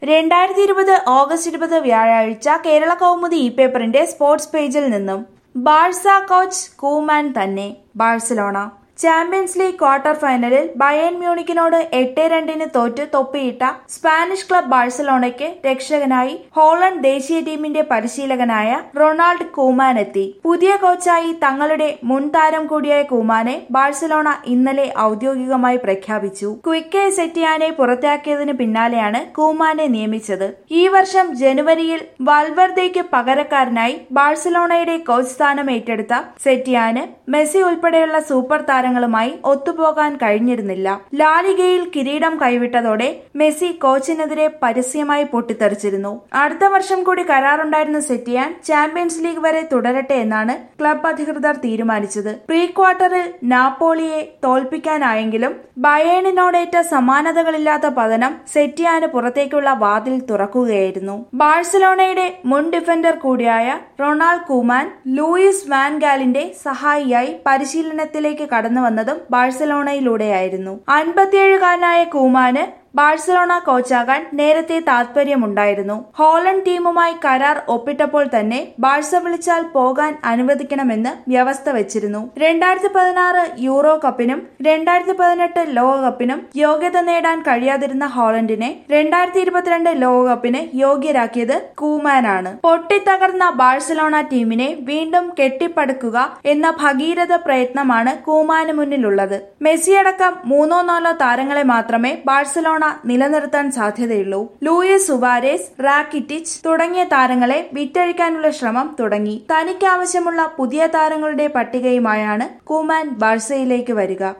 രണ്ടായിരത്തി ഇരുപത് ഓഗസ്റ്റ് ഇരുപത് വ്യാഴാഴ്ച കേരള കൗമുദി ഇ പേപ്പറിന്റെ സ്പോർട്സ് പേജിൽ നിന്നും ബാഴ്സ കോച്ച് കൂമാൻ തന്നെ ബാഴ്സലോണ ചാമ്പ്യൻസ് ലീഗ് ക്വാർട്ടർ ഫൈനലിൽ ബയൺ മ്യൂണിക്കിനോട് എട്ട് രണ്ടിന് തോറ്റ് തൊപ്പിയിട്ട സ്പാനിഷ് ക്ലബ് ബാഴ്സലോണയ്ക്ക് രക്ഷകനായി ഹോളണ്ട് ദേശീയ ടീമിന്റെ പരിശീലകനായ റൊണാൾഡ് കൂമാൻ എത്തി പുതിയ കോച്ചായി തങ്ങളുടെ മുൻ താരം കൂടിയായ കൂമാനെ ബാഴ്സലോണ ഇന്നലെ ഔദ്യോഗികമായി പ്രഖ്യാപിച്ചു ക്വിക്കെ സെറ്റിയാനെ പുറത്താക്കിയതിന് പിന്നാലെയാണ് കൂമാനെ നിയമിച്ചത് ഈ വർഷം ജനുവരിയിൽ വാൽവർദേക്ക് പകരക്കാരനായി ബാഴ്സലോണയുടെ കോച്ച് സ്ഥാനം ഏറ്റെടുത്ത സെറ്റിയാന് മെസ്സി ഉൾപ്പെടെയുള്ള സൂപ്പർ താരങ്ങളുമായി ഒത്തുപോകാൻ കഴിഞ്ഞിരുന്നില്ല ലാലിഗയിൽ കിരീടം കൈവിട്ടതോടെ മെസ്സി കോച്ചിനെതിരെ പരസ്യമായി പൊട്ടിത്തെറിച്ചിരുന്നു അടുത്ത വർഷം കൂടി കരാറുണ്ടായിരുന്ന സെറ്റിയാൻ ചാമ്പ്യൻസ് ലീഗ് വരെ തുടരട്ടെ എന്നാണ് ക്ലബ് അധികൃതർ തീരുമാനിച്ചത് പ്രീ ക്വാർട്ടറിൽ നാപ്പോളിയെ തോൽപ്പിക്കാനായെങ്കിലും ബയേണിനോടേറ്റ സമാനതകളില്ലാത്ത പതനം സെറ്റിയാന് പുറത്തേക്കുള്ള വാതിൽ തുറക്കുകയായിരുന്നു ബാഴ്സലോണയുടെ മുൻ ഡിഫൻഡർ കൂടിയായ റൊണാൾഡ് കൂമാൻ ലൂയിസ് വാൻഗാലിന്റെ സഹായിയായി പരിശീലനത്തിലേക്ക് കടന്നു വന്നതും ബാഴ്സലോണയിലൂടെയായിരുന്നു അൻപത്തിയേഴുകാരനായ കൂമാന് ബാഴ്സലോണ കോച്ചാകാൻ നേരത്തെ താൽപര്യമുണ്ടായിരുന്നു ഹോളണ്ട് ടീമുമായി കരാർ ഒപ്പിട്ടപ്പോൾ തന്നെ ബാഴ്സ വിളിച്ചാൽ പോകാൻ അനുവദിക്കണമെന്ന് വ്യവസ്ഥ വെച്ചിരുന്നു രണ്ടായിരത്തി പതിനാറ് യൂറോ കപ്പിനും രണ്ടായിരത്തി പതിനെട്ട് ലോകകപ്പിനും യോഗ്യത നേടാൻ കഴിയാതിരുന്ന ഹോളണ്ടിനെ രണ്ടായിരത്തി ഇരുപത്തിരണ്ട് ലോകകപ്പിന് യോഗ്യരാക്കിയത് കൂമാനാണ് പൊട്ടിത്തകർന്ന ബാഴ്സലോണ ടീമിനെ വീണ്ടും കെട്ടിപ്പടുക്കുക എന്ന ഭഗീരഥ പ്രയത്നമാണ് കൂമാന് മുന്നിലുള്ളത് മെസ്സിയടക്കം മൂന്നോ നാലോ താരങ്ങളെ മാത്രമേ ബാഴ്സലോണ നിലനിർത്താൻ സാധ്യതയുള്ളൂ ലൂയിസ് സുവാരേസ് റാക്കിറ്റിച്ച് തുടങ്ങിയ താരങ്ങളെ വിറ്റഴിക്കാനുള്ള ശ്രമം തുടങ്ങി തനിക്ക് ആവശ്യമുള്ള പുതിയ താരങ്ങളുടെ പട്ടികയുമായാണ് കൂമാൻ ബാഴ്സയിലേക്ക് വരിക